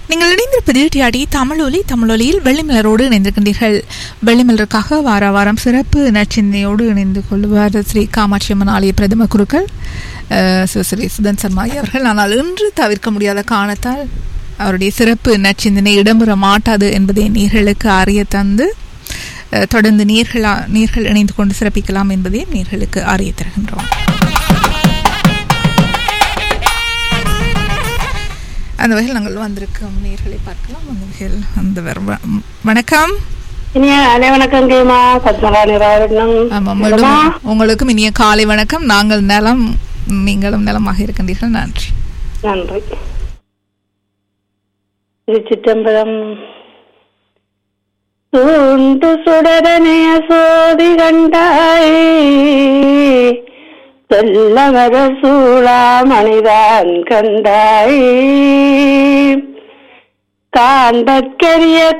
நீங்கள் இணைந்திருப்பது டிஆடி தமிழொலி தமிழொலியில் வெள்ளிமலரோடு இணைந்திருக்கின்றீர்கள் வெள்ளிமலருக்காக வார வாரம் சிறப்பு நச்சிந்தனையோடு இணைந்து கொள்வார் ஸ்ரீ காமாட்சி அம்மன் ஆலய பிரதம குருக்கள் அஹ், சிவஸ்ரீ சுதன் சர்மாயி அவர்கள் ஆனால் இன்று தவிர்க்க முடியாத காரணத்தால் அவருடைய சிறப்பு நச்சிந்தனை இடம்பெற மாட்டாது என்பதை நீர்களுக்கு அறிய தந்து அஹ், தொடர்ந்து நீர்களா நீர்கள் இணைந்து கொண்டு சிறப்பிக்கலாம் என்பதை நீர்களுக்கு அறிய தருகின்றோம் அந்த வகையில் நாங்கள் வந்திருக்கும் நீர்களை பார்க்கலாம் அந்த வகையில் அந்த வர- வ- வணக்கம் இனிய அனை வணக்கம் கேமா பத்மலா நிராவரணம் ஆமாம் மீண்டும் உங்களுக்கும் இனிய காலை வணக்கம் நாங்கள் நலம் நீங்களும் நலமாக இருக்கின்றீர்கள் நன்றி நன்றி இது சிற்றம்பலம் சூண்டு சுடரனைய சோதி கண்டாய் சொல்லமர சூழா மணிதான் கண்டாய் காண்டற்கரிய